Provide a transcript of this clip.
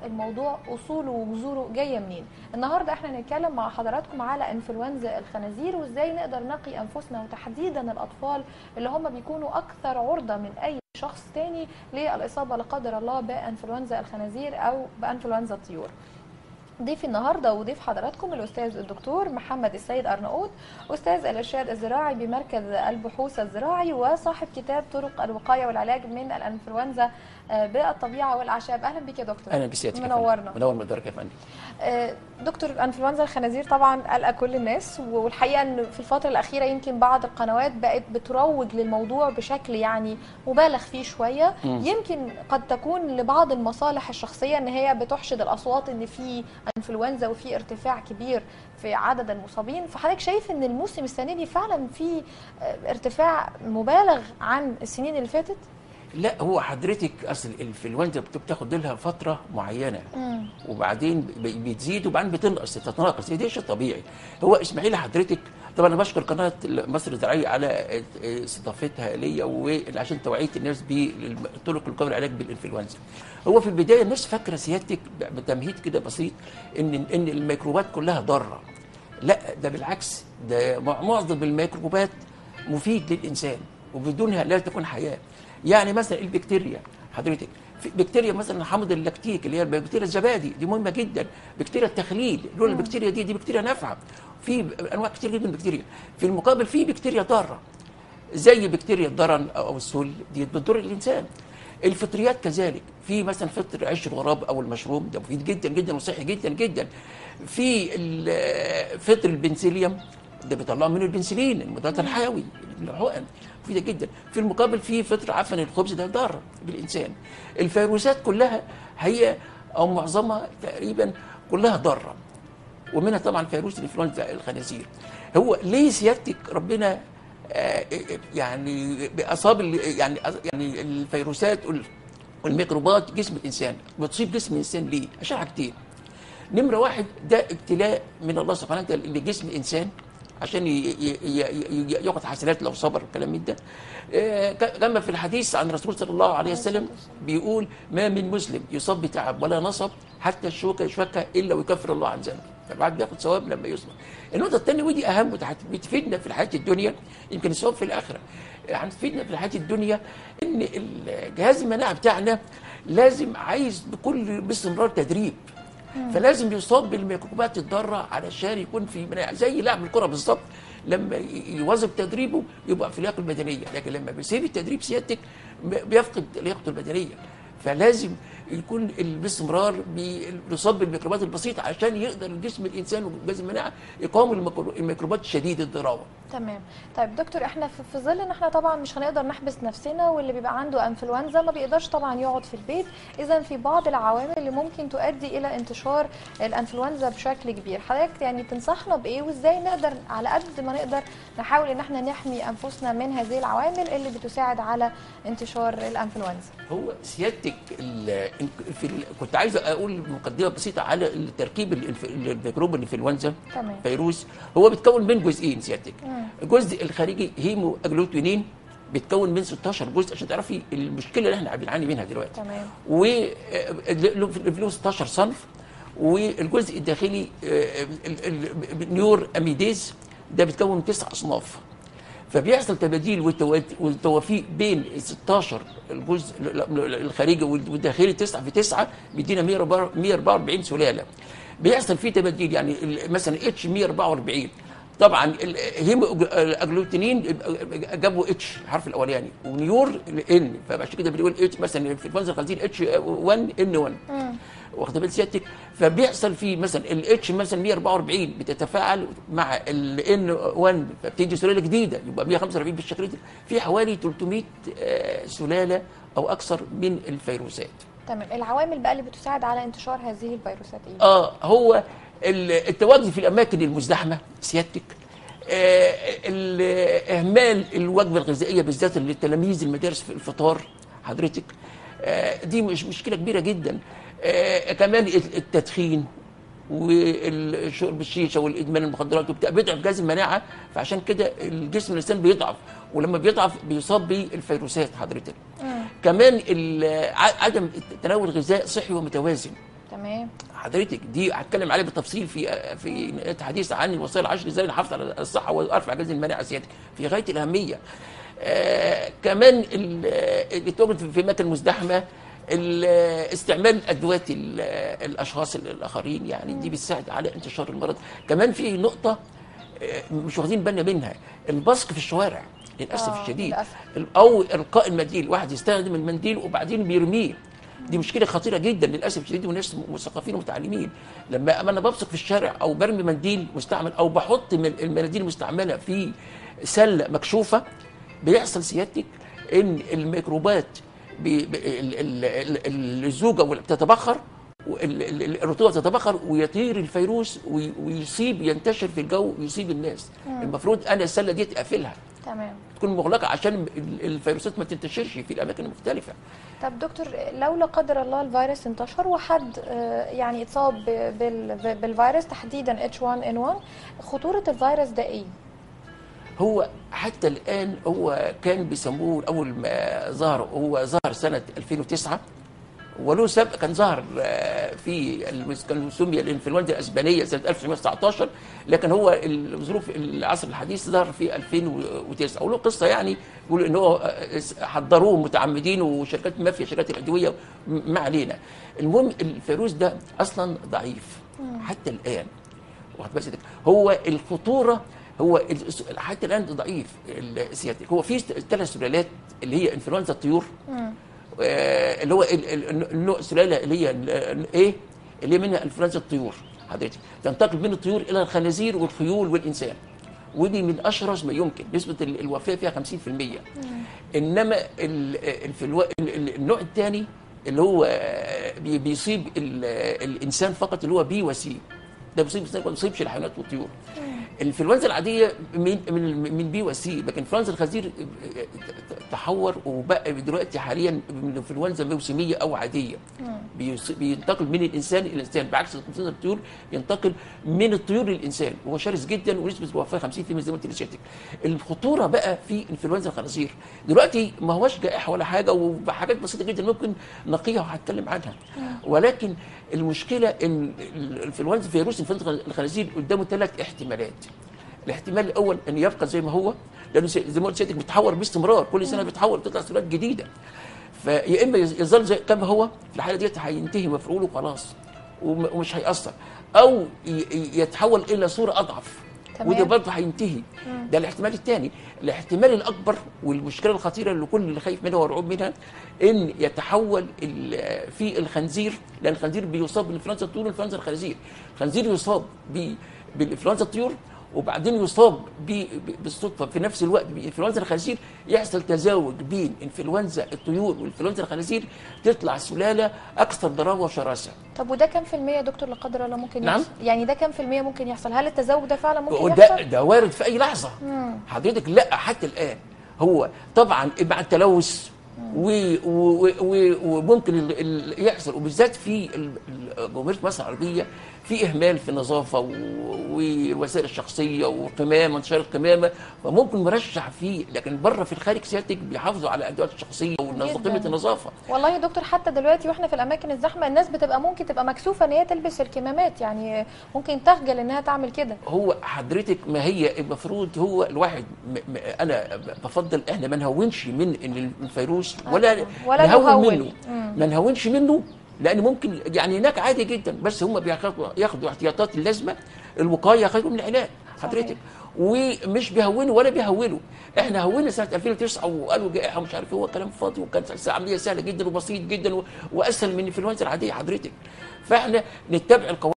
الموضوع اصوله وجذوره جايه منين النهارده احنا هنتكلم مع حضراتكم على انفلونزا الخنازير وازاي نقدر نقي انفسنا وتحديدا الاطفال اللي هم بيكونوا اكثر عرضه من اي شخص تاني للاصابه لا قدر الله بانفلونزا الخنازير او بانفلونزا الطيور ضيفي النهارده وضيف حضراتكم الاستاذ الدكتور محمد السيد ارناؤوط استاذ الارشاد الزراعي بمركز البحوث الزراعي وصاحب كتاب طرق الوقايه والعلاج من الانفلونزا آه، بالطبيعه والاعشاب اهلا بك يا دكتور اهلا بسيادتك يا فندم. منورنا منور مدارك يا فندم آه، دكتور انفلونزا الخنازير طبعا قلق كل الناس والحقيقه ان في الفتره الاخيره يمكن بعض القنوات بقت بتروج للموضوع بشكل يعني مبالغ فيه شويه مم. يمكن قد تكون لبعض المصالح الشخصيه ان هي بتحشد الاصوات ان في انفلونزا وفي ارتفاع كبير في عدد المصابين فحضرتك شايف ان الموسم السنه دي فعلا في آه، ارتفاع مبالغ عن السنين اللي فاتت لا هو حضرتك اصل الانفلونزا بت- بتاخد لها فتره معينه مم. وبعدين ب- بتزيد وبعدين بتنقص تتناقص ده شيء طبيعي هو اسماعيل حضرتك طبعا انا بشكر قناه مصر الزراعيه على استضافتها ليا وعشان توعيه الناس بطرق الوقايه والعلاج بالانفلونزا هو في البدايه الناس فاكره سيادتك بتمهيد كده بسيط ان ان الميكروبات كلها ضاره لا ده بالعكس ده مع- معظم الميكروبات مفيد للانسان وبدونها لا تكون حياه يعني مثلا البكتيريا حضرتك في بكتيريا مثلا حمض اللاكتيك اللي هي بكتيريا الزبادي دي مهمه جدا بكتيريا التخليل لولا البكتيريا دي دي بكتيريا نافعه في انواع كتير جدا من البكتيريا في المقابل في بكتيريا ضاره زي بكتيريا الضرن او السل دي بتضر الانسان الفطريات كذلك في مثلا فطر عيش الغراب او المشروم ده مفيد جدا جدا وصحي جدا جدا في ال- فطر البنسليوم ده بيطلعوا منه البنسلين المضاد الحيوي الحقن مفيده جدا في المقابل في فطر عفن الخبز ده ضار بالانسان الفيروسات كلها هي او معظمها تقريبا كلها ضاره ومنها طبعا فيروس الانفلونزا الخنازير هو ليه سيادتك ربنا آه، يعني اصاب ال- يعني يعني الفيروسات وال- والميكروبات جسم الانسان بتصيب جسم الانسان ليه؟ عشان حاجتين نمره واحد ده ابتلاء من الله سبحانه وتعالى لجسم الانسان عشان ي- ي- ي- ي- ياخد حسنات لو صبر والكلام من ده آه، ك- كما في الحديث عن الرسول صلى الله عليه وسلم بيقول ما من مسلم يصاب بتعب ولا نصب حتى الشوكه يشفكها الا ويكفر الله عن ذنبه فالواحد بياخد ثواب لما يصبر النقطه الثانيه ودي اهم وده هت- بتفيدنا في الحياه الدنيا يمكن الثواب في الاخره هتفيدنا في الحياه الدنيا ان الجهاز المناعه بتاعنا لازم عايز بكل باستمرار تدريب فلازم يصاب بالميكروبات الضاره علشان يكون في مناعه زي لاعب الكره بالظبط لما ي- يواظب تدريبه يبقى في اللياقه البدنيه لكن لما بيسيب التدريب سيادتك ب- بيفقد لياقته البدنيه فلازم يكون ال- باستمرار بي- يصاب بالميكروبات البسيطه عشان يقدر الجسم الانسان وجهاز المناعه يقاوم الميكرو- الميكروبات الشديده الضراوه تمام طيب دكتور احنا في في ظل ان احنا طبعا مش هنقدر نحبس نفسنا واللي بيبقى عنده انفلونزا ما بيقدرش طبعا يقعد في البيت اذا في بعض العوامل اللي ممكن تؤدي الى انتشار الانفلونزا بشكل كبير حضرتك يعني تنصحنا بايه وازاي نقدر على قد ما نقدر نحاول ان احنا نحمي انفسنا من هذه العوامل اللي بتساعد على انتشار الانفلونزا هو سيادتك ال- في ال- كنت عايز اقول مقدمه بسيطه على التركيب الانف- الميكروب الانفلونزا تمام فيروس هو بيتكون من جزئين سيادتك مم. الجزء الخارجي هيمو اجلوتينين بيتكون من 16 جزء عشان تعرفي المشكله اللي احنا بنعاني منها دلوقتي تمام و له 16 صنف والجزء الداخلي آه، ال- ال- نيور اميديز ده بيتكون من تسع اصناف فبيحصل تباديل والتوات- والتوافيق بين ال 16 الجزء الخارجي والداخلي 9 في 9 بيدينا 144 سلاله بيحصل فيه تباديل يعني ال- مثلا اتش 144 طبعا الهيمو اجلوتينين يبقى جابوا اتش الحرف الاولاني ونيور ان فعشان كده بنقول اتش مثلا في الفانزا الخنزير اتش 1 ان 1 مم. واخد بال سيادتك فبيحصل فيه مثلا الاتش مثلا 144 بتتفاعل مع الان 1 فبتدي سلاله جديده يبقى 145 بالشكل ده في حوالي 300 آه، سلاله او اكثر من الفيروسات تمام العوامل بقى اللي بتساعد على انتشار هذه الفيروسات ايه اه هو ال- التواجد في الاماكن المزدحمه سيادتك آه، ال- اهمال الوجبه الغذائيه بالذات للتلاميذ المدارس في الفطار حضرتك آه، دي مش مشكله كبيره جدا آه، كمان التدخين والشرب الشيشه والادمان المخدرات وبتاع بيضعف جهاز المناعه فعشان كده الجسم الانسان بيضعف ولما بيضعف بيصاب بالفيروسات حضرتك مم. كمان ال- ع- عدم تناول غذاء صحي ومتوازن تمام حضرتك دي هتكلم عليها بالتفصيل في في حديث عن الوصايا العشر ازاي نحافظ على الصحه وارفع جزء المناعه السيادي في غايه الاهميه. آه كمان ال- اللي توجد في اماكن مزدحمه ال- استعمال ادوات ال- الاشخاص الاخرين يعني دي بتساعد على انتشار المرض كمان في نقطه آه، مش واخدين بالنا منها البصق في الشوارع للاسف آه، الشديد للأسف. او القاء المنديل واحد يستخدم المنديل وبعدين بيرميه دي مشكله خطيره جدا للاسف الشديد والناس مثقفين ومتعلمين لما انا ببصق في الشارع او برمي منديل مستعمل او بحط من- المناديل المستعمله في سله مكشوفه بيحصل سيادتك ان الميكروبات بي- ب- ال- ال- ال- الزوجه وال- بتتبخر وال- ال- ال- الرطوبه تتبخر ويطير الفيروس وي- ويصيب ينتشر في الجو ويصيب الناس المفروض انا السله دي اقفلها تمام تكون مغلقه عشان ال- الفيروسات ما تنتشرش في الاماكن المختلفه طب دكتور لو لا قدر الله الفيروس انتشر وحد آه، يعني اتصاب ب- بال- بالفيروس تحديدا H1N1 خطورة الفيروس ده ايه؟ هو حتى الان هو كان بيسموه اول ما ظهر هو ظهر سنه 2009 وله سبق كان ظهر آه، في المس- كان سمي الانفلونزا الاسبانيه سنه 1919 لكن هو الظروف العصر الحديث ظهر في 2009 وله قصه يعني يقولوا ان هو آه، حضروه متعمدين وشركات مافيا شركات الادويه م- ما علينا المهم الفيروس ده اصلا ضعيف حتى الان واخد بالك هو الخطوره هو ال- حتى الان ضعيف ال- سيادتك هو في ثلاث سلالات اللي هي انفلونزا الطيور آه، اللي هو ال- ال- النوع السلاله اللي هي ال- ال- ايه اللي هي منها انفلونزا الطيور حضرتك تنتقل من الطيور الى الخنازير والخيول والانسان ودي من اشرس ما يمكن نسبه ال- الوفاه فيها 50% انما ال- الفلو... ال- ال- النوع الثاني اللي هو آه، بي- بيصيب ال- الانسان فقط اللي هو بي وسي ده بيصيب الانسان ما بيصيبش الحيوانات والطيور الانفلونزا العاديه من من من بي وسي لكن انفلونزا الخنزير تحور وبقى دلوقتي حاليا من انفلونزا موسميه او عاديه بيص- بينتقل من الانسان الى الانسان بعكس انفلونزا الطيور ينتقل من الطيور للانسان وهو شرس جدا ونسبه الوفاه 50% زي ما قلت لسيادتك الخطوره بقى في انفلونزا الخنازير دلوقتي ما هوش جائحه ولا حاجه وحاجات بسيطه جدا ممكن نقيها وهتكلم عنها ولكن المشكله ان الانفلونزا فيروس انفلونزا الخنازير قدامه ثلاث احتمالات الاحتمال الاول ان يبقى زي ما هو لانه زي زي ما قلت سيادتك بيتحور باستمرار كل سنه بيتحور بتطلع سلالات جديده فيا اما يظل زي كما هو في الحاله ديت هينتهي مفعوله خلاص وم- ومش هيأثر او ي- ي- يتحول الى صوره اضعف تمام. وده برضه هينتهي ده الاحتمال الثاني الاحتمال الاكبر والمشكله الخطيره اللي كل اللي خايف منها ورعوب منها ان يتحول ال- في الخنزير لان الخنزير بيصاب بالانفلونزا الطيور والانفلونزا الخنازير الخنزير يصاب ب- بالانفلونزا الطيور وبعدين يصاب ب- ب- بالصدفه في نفس الوقت بانفلونزا الخنازير يحصل تزاوج بين انفلونزا الطيور والانفلونزا الخنازير تطلع سلاله اكثر ضراوه وشراسه طب وده كام في المية يا دكتور لا قدر الله ممكن نعم. يحصل؟ يعني ده كام في المية ممكن يحصل؟ هل التزاوج ده فعلا ممكن وده يحصل؟ ده وارد في اي لحظه حضرتك لا حتى الان هو طبعا مع التلوث و- و- و- وممكن ال- ال- يحصل وبالذات في ال- ال- جمهوريه مصر العربيه في اهمال في النظافه و- والوسائل الشخصيه والقمامه انتشار القمامه فممكن مرشح فيه لكن بره في الخارج سيادتك بيحافظوا على الادوات الشخصيه جداً. وقيمه النظافه والله يا دكتور حتى دلوقتي واحنا في الاماكن الزحمه الناس بتبقى ممكن تبقى مكسوفه ان هي تلبس الكمامات يعني ممكن تخجل انها تعمل كده هو حضرتك ما هي المفروض هو الواحد م م انا بفضل احنا ما نهونش من إن الفيروس ولا ولا نهون نهون. منه مم. ما نهونش منه لان ممكن يعني هناك عادي جدا بس هم بياخدوا ياخدوا احتياطات اللازمه الوقايه خير من العلاج حضرتك ومش بيهونوا ولا بيهولوا احنا هونا سنه 2009 وقالوا جائحه ومش عارف إيه، هو كلام فاضي وكانت عمليه سهله جدا وبسيط جدا و- واسهل من الانفلونزا العاديه حضرتك فاحنا نتبع القواعد